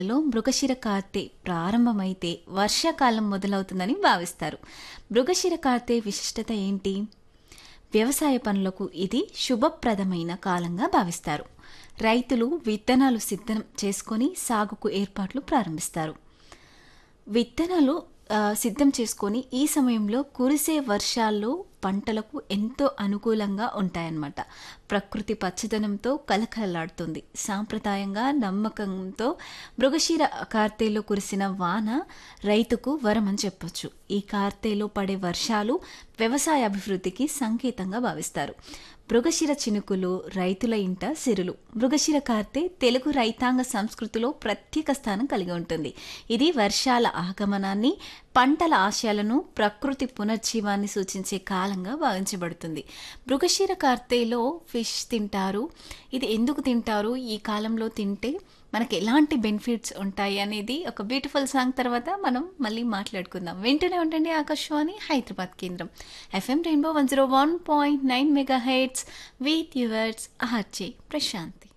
లో మృగశిర కార్తె ప్రారంభమైతే వర్షాకాలం మొదలవుతుందని భావిస్తారు మృగశిర కార్తె విశిష్టత ఏంటి వ్యవసాయ పనులకు ఇది శుభప్రదమైన కాలంగా భావిస్తారు రైతులు విత్తనాలు సిద్ధం చేసుకొని సాగుకు ఏర్పాట్లు ప్రారంభిస్తారు విత్తనాలు ఆ, సిద్ధం చేసుకొని ఈ సమయంలో కురిసే వర్షాల్లో పంటలకు ఎంతో అనుకూలంగా ఉంటాయన్నమాట ప్రకృతి పచ్చదనంతో కలకలలాడుతుంది సాంప్రదాయంగా నమ్మకంతో మృగశిర కార్తెలో కురిసిన వాన రైతుకు వరం అని చెప్పొచ్చు ఈ కార్తెలో పడే వర్షాలు వ్యవసాయ అభివృద్ధికి సంకేతంగా భావిస్తారు మృగశిర చినుకులు రైతుల ఇంట సిరులు మృగశిర కార్తె తెలుగు రైతాంగ సంస్కృతిలో ప్రత్యేక స్థానం కలిగి ఉంటుంది ఇది వర్షాల ఆగమనాన్ని పంటల ఆశయాలను ప్రకృతి పునర్జీవాన్ని సూచించే కాలంగా భావించబడుతుంది మృగశిర కార్తెలో ఫిష్ తింటారు ఇది ఎందుకు తింటారు ఈ కాలంలో తింటే మనకి ఎలాంటి బెనిఫిట్స్ ఉంటాయి అనేది ఒక బ్యూటిఫుల్ సాంగ్ తర్వాత మనం మళ్ళీ మాట్లాడుకుందాం వింటూనే ఉండండి ఆకాశవాణి హైదరాబాద్ కేంద్రం FM Rainbow one zero one point nine mega hits with yours RJ Prashanti